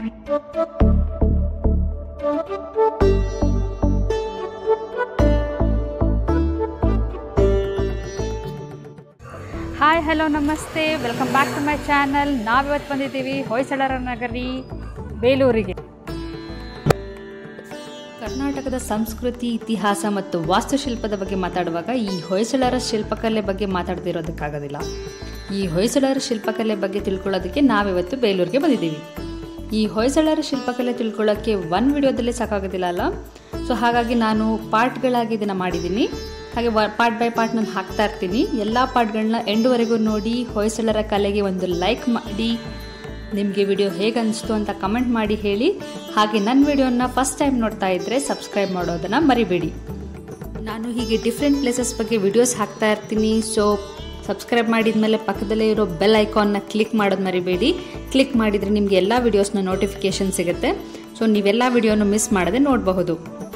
hi hello ನಮಸ್ತೆ welcome back to my channel ನಾವಿವತ್ತು ಬಂದಿದ್ದೀವಿ ಹೊಯ್ಸಳರ ನಗರಿ ಬೇಲೂರಿಗೆ ಕರ್ನಾಟಕದ ಸಂಸ್ಕೃತಿ ಇತಿಹಾಸ ಮತ್ತು ವಾಸ್ತುಶಿಲ್ಪದ ಬಗ್ಗೆ ಮಾತಾಡುವಾಗ ಈ ಹೊಯ್ಸಳರ ಶಿಲ್ಪಕಲೆ ಬಗ್ಗೆ ಮಾತಾಡದಿರೋದಕ್ಕಾಗೋದಿಲ್ಲ ಈ ಹೊಯ್ಸಳರ ಶಿಲ್ಪಕಲೆ ಬಗ್ಗೆ ತಿಳ್ಕೊಳ್ಳೋದಕ್ಕೆ ನಾವಿವತ್ತು ಬೇಲೂರಿಗೆ ಬಂದಿದ್ದೀವಿ ಈ ಹೊಯ್ಸಳರ ಶಿಲ್ಪಕಲೆ ತಿಳ್ಕೊಳ್ಳೋಕ್ಕೆ ಒನ್ ವಿಡಿಯೋದಲ್ಲೇ ಸಾಕಾಗೋದಿಲ್ಲ ಅಲ್ಲ ಸೊ ಹಾಗಾಗಿ ನಾನು ಪಾರ್ಟ್ಗಳಾಗಿ ಇದನ್ನು ಮಾಡಿದ್ದೀನಿ ಹಾಗೆ ಪಾರ್ಟ್ ಬೈ ಪಾರ್ಟ್ ನಾನು ಹಾಕ್ತಾ ಇರ್ತೀನಿ ಎಲ್ಲ ಪಾರ್ಟ್ಗಳನ್ನ ಎಂಡ್ವರೆಗೂ ನೋಡಿ ಹೊಯ್ಸಳರ ಕಲೆಗೆ ಒಂದು ಲೈಕ್ ಮಾಡಿ ನಿಮಗೆ ವಿಡಿಯೋ ಹೇಗೆ ಅನಿಸ್ತು ಅಂತ ಕಮೆಂಟ್ ಮಾಡಿ ಹೇಳಿ ಹಾಗೆ ನನ್ನ ವಿಡಿಯೋನ ಫಸ್ಟ್ ಟೈಮ್ ನೋಡ್ತಾ ಇದ್ದರೆ ಸಬ್ಸ್ಕ್ರೈಬ್ ಮಾಡೋದನ್ನು ಮರಿಬೇಡಿ ನಾನು ಹೀಗೆ ಡಿಫ್ರೆಂಟ್ ಪ್ಲೇಸಸ್ ಬಗ್ಗೆ ವಿಡಿಯೋಸ್ ಹಾಕ್ತಾ ಇರ್ತೀನಿ ಸೊ ಸಬ್ಸ್ಕ್ರೈಬ್ ಮಾಡಿದ್ಮೇಲೆ ಪಕ್ಕದಲ್ಲೇ ಇರೋ ಬೆಲ್ ಐಕಾನ್ನ ಕ್ಲಿಕ್ ಮಾಡೋದು ಮರಿಬೇಡಿ ಕ್ಲಿಕ್ ಮಾಡಿದರೆ ನಿಮಗೆ ಎಲ್ಲ ವಿಡಿಯೋಸ್ನ ನೋಟಿಫಿಕೇಶನ್ ಸಿಗುತ್ತೆ ಸೊ ನೀವೆಲ್ಲ ವಿಡಿಯೋನು ಮಿಸ್ ಮಾಡದೆ ನೋಡಬಹುದು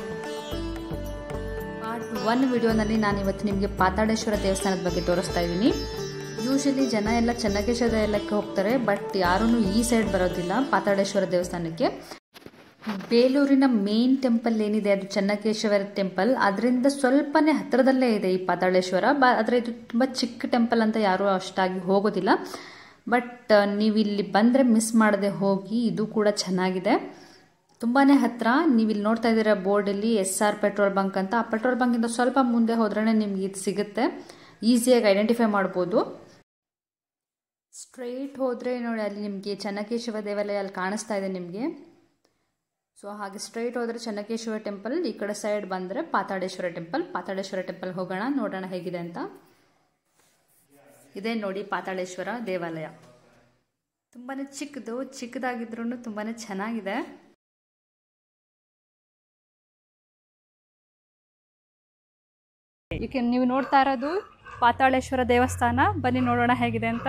ಪಾರ್ಟ್ ಒನ್ ವಿಡಿಯೋನಲ್ಲಿ ನಾನು ಇವತ್ತು ನಿಮಗೆ ಪಾತಾಳೇಶ್ವರ ದೇವಸ್ಥಾನದ ಬಗ್ಗೆ ತೋರಿಸ್ತಾ ಇದ್ದೀನಿ ಯೂಶಲಿ ಜನ ಎಲ್ಲ ಚೆನ್ನಕೇಶ್ವರ ದೇವಾಲಯಕ್ಕೆ ಹೋಗ್ತಾರೆ ಬಟ್ ಯಾರೂ ಈ ಸೈಡ್ ಬರೋದಿಲ್ಲ ಪಾತಾಳೇಶ್ವರ ದೇವಸ್ಥಾನಕ್ಕೆ ಬೇಲೂರಿನ ಮೇನ್ ಟೆಂಪಲ್ ಏನಿದೆ ಅದು ಚೆನ್ನಕೇಶ್ವರ ಟೆಂಪಲ್ ಅದರಿಂದ ಸ್ವಲ್ಪನೇ ಹತ್ತಿರದಲ್ಲೇ ಇದೆ ಈ ಪಾತಾಳೇಶ್ವರ ಬ ಆದರೆ ಇದು ತುಂಬ ಚಿಕ್ಕ ಟೆಂಪಲ್ ಅಂತ ಯಾರೂ ಅಷ್ಟಾಗಿ ಹೋಗೋದಿಲ್ಲ ಬಟ್ ನೀವು ಇಲ್ಲಿ ಬಂದರೆ ಮಿಸ್ ಮಾಡದೆ ಹೋಗಿ ಇದು ಕೂಡ ಚೆನ್ನಾಗಿದೆ ತುಂಬಾ ಹತ್ತಿರ ನೀವು ಇಲ್ಲಿ ನೋಡ್ತಾ ಇದ್ದೀರಾ ಬೋರ್ಡಲ್ಲಿ ಎಸ್ ಆರ್ ಪೆಟ್ರೋಲ್ ಬಂಕ್ ಅಂತ ಆ ಪೆಟ್ರೋಲ್ ಬಂಕಿಂದ ಸ್ವಲ್ಪ ಮುಂದೆ ಹೋದ್ರೇ ನಿಮ್ಗೆ ಇದು ಸಿಗುತ್ತೆ ಈಸಿಯಾಗಿ ಐಡೆಂಟಿಫೈ ಮಾಡ್ಬೋದು ಸ್ಟ್ರೈಟ್ ಹೋದರೆ ನೋಡಿ ಅಲ್ಲಿ ನಿಮಗೆ ಚೆನ್ನಕೇಶವ ದೇವಾಲಯ ಅಲ್ಲಿ ಕಾಣಿಸ್ತಾ ಇದೆ ನಿಮಗೆ ಸೊ ಹಾಗೆ ಸ್ಟ್ರೈಟ್ ಹೋದರೆ ಚೆನ್ನಕೇಶ್ವರ ಟೆಂಪಲ್ ಈ ಕಡೆ ಸೈಡ್ ಬಂದರೆ ಪಾತಾಳೇಶ್ವರ ಟೆಂಪಲ್ ಪಾತಾಳೇಶ್ವರ ಟೆಂಪಲ್ ಹೋಗೋಣ ನೋಡೋಣ ಹೇಗಿದೆ ಅಂತ ಇದೇ ನೋಡಿ ಪಾತಾಳೇಶ್ವರ ದೇವಾಲಯ ತುಂಬಾ ಚಿಕ್ಕದು ಚಿಕ್ಕದಾಗಿದ್ರೂ ತುಂಬಾ ಚೆನ್ನಾಗಿದೆ ಈಗ ನೀವು ನೋಡ್ತಾ ಇರೋದು ಪಾತಾಳೇಶ್ವರ ದೇವಸ್ಥಾನ ಬನ್ನಿ ನೋಡೋಣ ಹೇಗಿದೆ ಅಂತ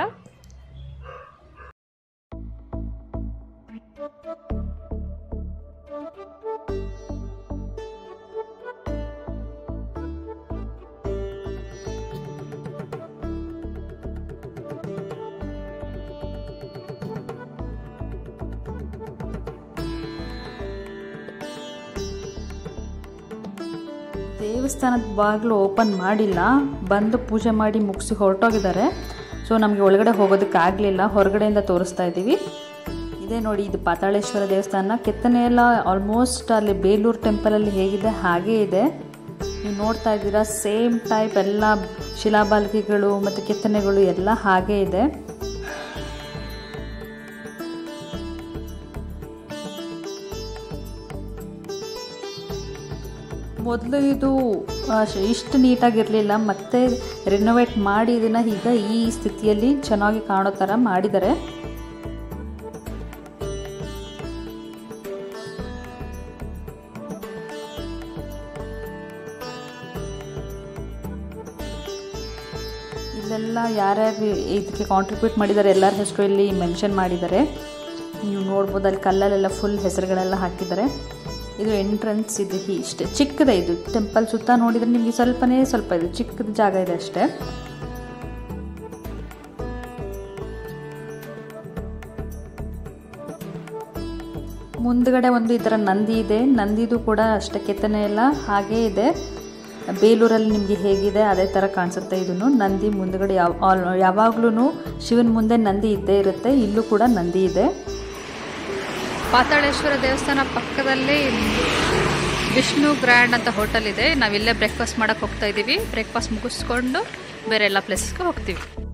ದೇವಸ್ಥಾನದ ಬಾಗಿಲು ಓಪನ್ ಮಾಡಿಲ್ಲ ಬಂದು ಪೂಜೆ ಮಾಡಿ ಮುಗಿಸಿ ಹೊರಟೋಗಿದ್ದಾರೆ ಸೊ ನಮಗೆ ಒಳಗಡೆ ಹೋಗೋದಕ್ಕೆ ಆಗಲಿಲ್ಲ ಹೊರಗಡೆಯಿಂದ ತೋರಿಸ್ತಾ ಇದ್ದೀವಿ ಇದೇ ನೋಡಿ ಇದು ಪಾತಾಳೇಶ್ವರ ದೇವಸ್ಥಾನ ಕೆತ್ತನೆ ಎಲ್ಲ ಆಲ್ಮೋಸ್ಟ್ ಅಲ್ಲಿ ಬೇಲೂರು ಟೆಂಪಲಲ್ಲಿ ಹೇಗಿದೆ ಹಾಗೇ ಇದೆ ನೀವು ನೋಡ್ತಾ ಇದ್ದೀರಾ ಸೇಮ್ ಟೈಪ್ ಎಲ್ಲ ಶಿಲಾಬಾಲಿಕೆಗಳು ಮತ್ತು ಕೆತ್ತನೆಗಳು ಎಲ್ಲ ಹಾಗೇ ಇದೆ ಮೊದಲು ಇದು ಇಷ್ಟು ನೀಟಾಗಿರಲಿಲ್ಲ ಮತ್ತೆ ರಿನೋವೇಟ್ ಮಾಡಿ ಇದನ್ನು ಈಗ ಈ ಸ್ಥಿತಿಯಲ್ಲಿ ಚೆನ್ನಾಗಿ ಕಾಣೋ ಥರ ಮಾಡಿದ್ದಾರೆ ಇಲ್ಲೆಲ್ಲ ಯಾರ್ಯಾರು ಇದಕ್ಕೆ ಕಾಂಟ್ರಿಬ್ಯೂಟ್ ಮಾಡಿದ್ದಾರೆ ಎಲ್ಲರ ಹೆಸರು ಇಲ್ಲಿ ಮೆನ್ಷನ್ ಮಾಡಿದ್ದಾರೆ ನೀವು ನೋಡ್ಬೋದು ಅಲ್ಲಿ ಕಲ್ಲಲ್ಲೆಲ್ಲ ಫುಲ್ ಹೆಸರುಗಳೆಲ್ಲ ಹಾಕಿದ್ದಾರೆ ಇದು ಎಂಟ್ರೆನ್ಸ್ ಇದೆ ಇಷ್ಟೇ ಚಿಕ್ಕದೇ ಇದು ಟೆಂಪಲ್ ಸುತ್ತ ನೋಡಿದರೆ ನಿಮಗೆ ಸ್ವಲ್ಪನೇ ಸ್ವಲ್ಪ ಇದು ಚಿಕ್ಕದ ಜಾಗ ಇದೆ ಅಷ್ಟೇ ಮುಂದ್ಗಡೆ ಒಂದು ಈ ಥರ ನಂದಿ ಇದೆ ನಂದಿದು ಕೂಡ ಅಷ್ಟೇ ಕೆತ್ತನೆ ಎಲ್ಲ ಹಾಗೇ ಇದೆ ಬೇಲೂರಲ್ಲಿ ನಿಮಗೆ ಹೇಗಿದೆ ಅದೇ ಥರ ಕಾಣಿಸುತ್ತೆ ಇದನ್ನು ನಂದಿ ಮುಂದ್ಗಡೆ ಯಾವ ಆಲ್ ಯಾವಾಗ್ಲೂ ಶಿವನ ಮುಂದೆ ನಂದಿ ಇದ್ದೇ ಇರುತ್ತೆ ಇಲ್ಲೂ ಕೂಡ ನಂದಿ ಇದೆ ಪಾತಾಳೇಶ್ವರ ದೇವಸ್ಥಾನ ಪಕ್ಕದಲ್ಲಿ ವಿಷ್ಣು ಗ್ರ್ಯಾಂಡ್ ಅಂತ ಹೋಟೆಲ್ ಇದೆ ನಾವಿಲ್ಲೇ ಬ್ರೇಕ್ಫಾಸ್ಟ್ ಮಾಡಕ್ಕೆ ಹೋಗ್ತಾ ಇದ್ದೀವಿ ಬ್ರೇಕ್ಫಾಸ್ಟ್ ಮುಗಿಸ್ಕೊಂಡು ಬೇರೆ ಎಲ್ಲ ಪ್ಲೇಸಸ್ಗೆ ಹೋಗ್ತೀವಿ